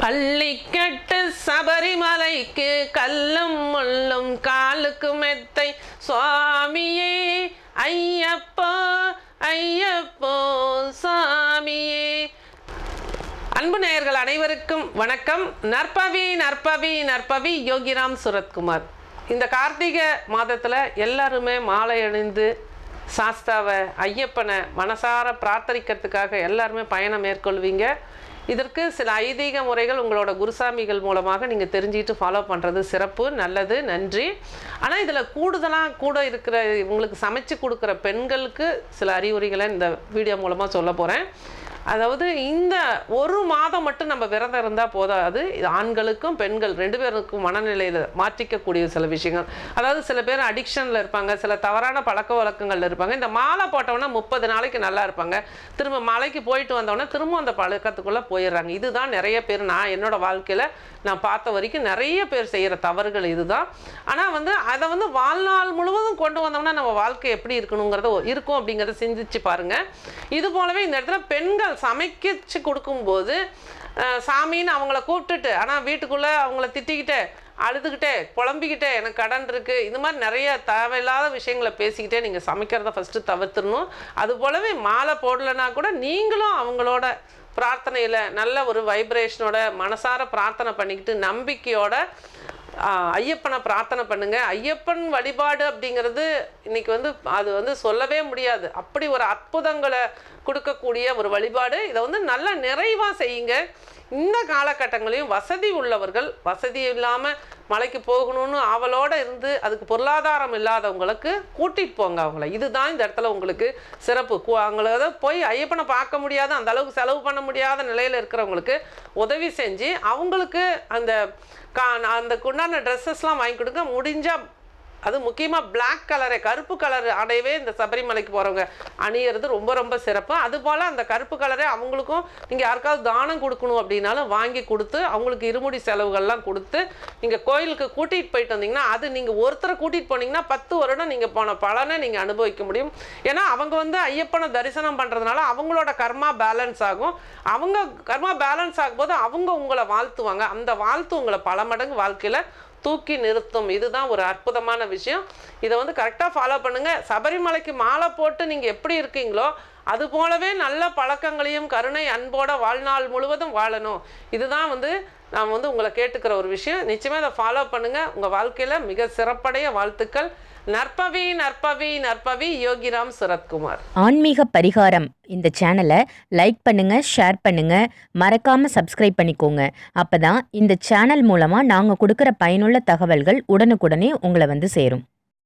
பள்ளிக்கட்டு சபரிமலைக்கு கல்லும் முள்ளும் காலுக்கு மெத்தை சுவாமியே ஐயப்போ ஐயப்போ சாமியே அன்பு நேயர்கள் அனைவருக்கும் வணக்கம் நற்பவி நற்பவி நற்பவி யோகிராம் சுரத்குமார் இந்த கார்த்திகை மாதத்தில் எல்லாருமே மாலை அணிந்து சாஸ்தாவை ஐயப்பனை மனசார பிரார்த்தனிக்கிறதுக்காக எல்லாருமே பயணம் மேற்கொள்வீங்க இதற்கு சில ஐதீக முறைகள் உங்களோட குருசாமிகள் மூலமாக நீங்கள் தெரிஞ்சுக்கிட்டு ஃபாலோ பண்ணுறது சிறப்பு நல்லது நன்றி ஆனால் இதில் கூடுதலாக கூட இருக்கிற உங்களுக்கு சமைச்சு கொடுக்குற பெண்களுக்கு சில அறிவுரைகளை இந்த வீடியோ மூலமாக சொல்ல போகிறேன் அதாவது இந்த ஒரு மாதம் மட்டும் நம்ம விரதம் இருந்தால் போதாது இது ஆண்களுக்கும் பெண்கள் ரெண்டு பேருக்கும் மனநிலையில் மாற்றிக்கக்கூடிய சில விஷயங்கள் அதாவது சில பேர் அடிக்ஷனில் இருப்பாங்க சில தவறான பழக்க வழக்கங்கள்ல இருப்பாங்க இந்த மாலை போட்டவொன்னே முப்பது நாளைக்கு நல்லா இருப்பாங்க திரும்ப மலைக்கு போயிட்டு வந்தவொடனே திரும்ப அந்த பழக்கத்துக்குள்ளே போயிடுறாங்க இதுதான் நிறைய பேர் நான் என்னோட வாழ்க்கையில் நான் பார்த்த வரைக்கும் நிறைய பேர் செய்கிற தவறுகள் இதுதான் ஆனால் வந்து அதை வந்து வாழ்நாள் முழுவதும் கொண்டு வந்தோம்னா நம்ம வாழ்க்கை எப்படி இருக்கணுங்கிறத ஒ- இருக்கும் அப்படிங்கிறத சிந்திச்சு பாருங்க இது போலவே இந்த இடத்துல பெண்கள் சமைக்கிச்சு கொடுக்கும்போது அஹ், சாமின்னு அவங்கள கூப்பிட்டுட்டு ஆனால் வீட்டுக்குள்ளே அவங்கள திட்டிக்கிட்டே அழுதுகிட்டே புலம்பிக்கிட்டே எனக்கு கடன் இருக்குது இது மாதிரி நிறைய தேவையில்லாத விஷயங்களை பேசிக்கிட்டே நீங்கள் சமைக்கிறத ஃபஸ்ட்டு தவிர்த்துடணும் அது போலவே மாலை போடலைன்னா கூட நீங்களும் அவங்களோட பிரார்த்தனையில் நல்ல ஒரு வைப்ரேஷனோட மனசார பிரார்த்தனை பண்ணிக்கிட்டு நம்பிக்கையோட ஆஹ், ஐயப்பனை பிரார்த்தனை பண்ணுங்க ஐயப்பன் வழிபாடு அப்படிங்கிறது இன்னைக்கு வந்து அது வந்து சொல்லவே முடியாது அப்படி ஒரு அற்புதங்களை கொடுக்கக்கூடிய ஒரு வழிபாடு இதை வந்து நல்ல நிறைவாக செய்யுங்க இந்த காலகட்டங்களையும் வசதி உள்ளவர்கள் வசதி இல்லாமல் மலைக்கு போகணும்னு ஆவலோடு இருந்து அதுக்கு பொருளாதாரம் இல்லாதவங்களுக்கு கூட்டிகிட்டு போங்க அவங்கள இதுதான் இந்த இடத்துல உங்களுக்கு சிறப்பு கு- அவங்கள ஏதோ போய் ஐயப்பனை பார்க்க முடியாத அந்த அளவுக்கு செலவு பண்ண முடியாத நிலையில் இருக்கிறவங்களுக்கு உதவி செஞ்சு அவங்களுக்கு அந்த கா அந்த உண்டான ட்ரெஸ்ஸஸ்லாம் வாங்கி கொடுங்க முடிஞ்சால் அது முக்கியமாக Black கலரை கருப்பு கலர் ஆடையவே இந்த சபரிமலைக்கு போகிறவங்க அணியிறது ரொம்ப ரொம்ப சிறப்பு அதுபோல் அந்த கருப்பு கலரே அவங்களுக்கும் நீங்கள் யாருக்காவது தானம் கொடுக்கணும் அப்படின்னாலும் வாங்கி கொடுத்து அவங்களுக்கு இருமுடி செலவுகள்லாம் கொடுத்து நீங்கள் கோயிலுக்கு கூட்டிகிட்டு போயிட்டு வந்தீங்கன்னா அது நீங்கள் ஒருத்தரை கூட்டிகிட்டு போனீங்கன்னா பத்து வருடம் நீங்கள் போன பலனை நீங்கள் அனுபவிக்க முடியும் ஏன்னா அவங்க வந்து ஐயப்பனை தரிசனம் பண்ணுறதுனால அவங்களோட கர்மா பேலன்ஸ் ஆகும் அவங்க கர்மா பேலன்ஸ் ஆகும்போது அவங்க உங்களை வாழ்த்துவாங்க அந்த வாழ்த்து உங்களை பல மடங்கு வாழ்க்கையில் தூக்கி நிறுத்தும் இதுதான் ஒரு அற்புதமான விஷயம் இதை வந்து கரெக்டாக ஃபாலோ பண்ணுங்க சபரிமலைக்கு மாலை போட்டு நீங்கள் எப்படி இருக்கீங்களோ அது போலவே நல்ல பழக்கங்களையும் கருணை அன்போட வாழ்நாள் முழுவதும் வாழணும் இதுதான் வந்து நான் வந்து உங்களை கேட்டுக்கிற ஒரு விஷயம் நிச்சயமாக இதை ஃபாலோ பண்ணுங்க உங்கள் வாழ்க்கையில் மிக சிறப்படைய வாழ்த்துக்கள் நற்பவி நற்பவி நற்பவி யோகிராம் சுரத்குமார் ஆன்மீக பரிகாரம் இந்த சேனலை லைக் பண்ணுங்க ஷேர் பண்ணுங்க மறக்காம சப்ஸ்கிரைப் பண்ணிக்கோங்க அப்பதான் இந்த சேனல் மூலமா நாங்க கொடுக்குற பயனுள்ள தகவல்கள் உடனுக்குடனே உங்களை வந்து சேரும்